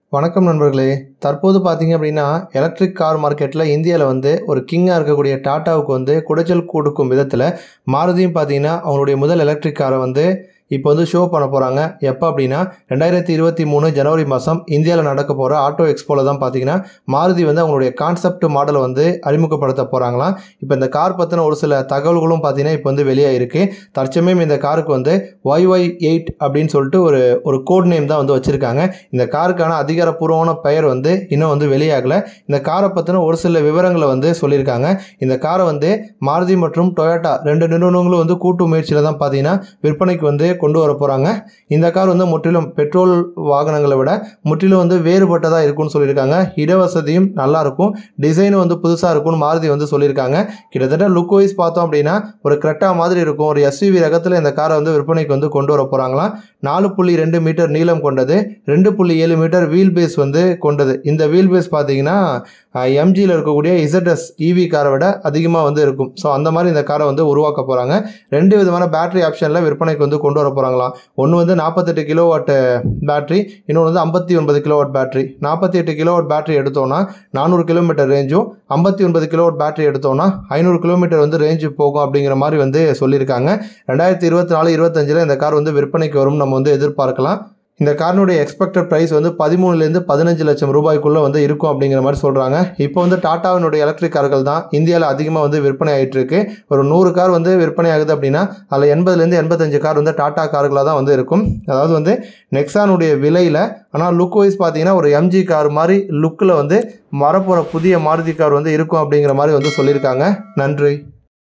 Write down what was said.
வணக்கம் நண்பர்களே தற்போது பார்த்தீங்க அப்படின்னா எலக்ட்ரிக் கார் மார்க்கெட்டில் இந்தியாவில் வந்து ஒரு கிங்காக இருக்கக்கூடிய டாட்டாவுக்கு வந்து குடைச்சல் கொடுக்கும் விதத்தில் மாருதியும் பார்த்தீங்கன்னா அவங்களுடைய முதல் எலக்ட்ரிக் காரை வந்து இப்போ வந்து ஷோ பண்ண போகிறாங்க எப்போ அப்படின்னா ரெண்டாயிரத்தி இருபத்தி மூணு ஜனவரி மாதம் இந்தியாவில் நடக்க போகிற ஆட்டோ எக்ஸ்போவில் தான் பார்த்தீங்கன்னா மாருதி வந்து அவங்களுடைய கான்செப்ட் மாடலை வந்து அறிமுகப்படுத்த போகிறாங்களாம் இப்போ இந்த கார் பற்றின ஒரு சில தகவல்களும் பார்த்தீங்கன்னா இப்போ வந்து வெளியாகிருக்கு தற்சமயம் இந்த காருக்கு வந்து ஒய் ஒய் எயிட் அப்படின்னு சொல்லிட்டு ஒரு ஒரு கோட் நேம் தான் வந்து வச்சுருக்காங்க இந்த காருக்கான அதிகாரப்பூர்வமான பெயர் வந்து இன்னும் வந்து வெளியாகலை இந்த காரை பற்றின ஒரு சில விவரங்களை வந்து சொல்லியிருக்காங்க இந்த காரை வந்து மாருதி மற்றும் டொயோட்டா ரெண்டு நிறுவனங்களும் வந்து கூட்டு முயற்சியில் தான் பார்த்தீங்கன்னா விற்பனைக்கு வந்து கொண்டு வர போகிறாங்க இந்த கார் வந்து முற்றிலும் பெட்ரோல் வாகனங்களை விட முற்றிலும் வந்து வேறுபட்டதாக இருக்கும்னு சொல்லியிருக்காங்க இடவசதியும் நல்லா இருக்கும் டிசைனும் வந்து புதுசாக இருக்கும்னு மாருதி வந்து சொல்லியிருக்காங்க கிட்டத்தட்ட லுக் வைஸ் பார்த்தோம் அப்படின்னா ஒரு கிரெட்டா மாதிரி இருக்கும் ஒரு எஸ்யூவி ரகத்தில் இந்த காரை வந்து விற்பனைக்கு வந்து கொண்டு வர போகிறாங்களாம் நாலு புள்ளி ரெண்டு மீட்டர் நீளம் கொண்டது ரெண்டு புள்ளி ஏழு மீட்டர் வீல் பேஸ் வந்து கொண்டது இந்த வீல் பேஸ் பார்த்தீங்கன்னா எம்ஜியில் இருக்கக்கூடிய இசட்எஸ் இவி காரை விட அதிகமாக வந்து இருக்கும் ஸோ அந்த மாதிரி இந்த காரை வந்து உருவாக்க போகிறாங்க ரெண்டு விதமான பேட்டரி ஆப்ஷனில் விற்பனைக்கு வந்து கொண்டு வர போகிறாங்களாம் ஒன்று வந்து நாற்பத்தெட்டு கிலோ வாட் பேட்டரி இன்னொன்று வந்து ஐம்பத்தி ஒன்பது கிலோ வாட் பேட்டரி நாற்பத்தி எட்டு கிலோ வாட் பேட்டரி எடுத்தோன்னா நானூறு கிலோமீட்டர் ரேஞ்சும் ஐம்பத்தி ஒன்பது கிலோ வாட் பேட்டரி எடுத்தோன்னா ஐநூறு கிலோமீட்டர் வந்து ரேஞ்சு போகும் அப்படிங்கிற மாதிரி வந்து சொல்லியிருக்காங்க ரெண்டாயிரத்தி இருபத்தி நாலு இருபத்தஞ்சில் இந்த கார் வந்து விற்பனைக்கு வரும் நம்ம வந்து எதிர்பார்க்கலாம் இந்த காரினுடைய எக்ஸ்பெக்டட் ப்ரைஸ் வந்து பதிமூணுலேருந்து பதினஞ்சு லட்சம் ரூபாய்க்குள்ளே வந்து இருக்கும் அப்படிங்கிற மாதிரி சொல்கிறாங்க இப்போ வந்து டாட்டாவினுடைய எலக்ட்ரிக் கார்கள் தான் இந்தியாவில் அதிகமாக வந்து விற்பனை ஆகிட்டு இருக்கு ஒரு நூறு கார் வந்து விற்பனை ஆகுது அப்படின்னா அதில் எண்பதுலேருந்து எண்பத்தஞ்சு கார் வந்து டாட்டா கார்களாக தான் வந்து இருக்கும் அதாவது வந்து நெக்ஸானுடைய விலையில் ஆனால் லுக் வைஸ் பார்த்தீங்கன்னா ஒரு எம்ஜி கார் மாதிரி லுக்கில் வந்து வரப்போகிற புதிய மாருதி கார் வந்து இருக்கும் அப்படிங்கிற மாதிரி வந்து சொல்லியிருக்காங்க நன்றி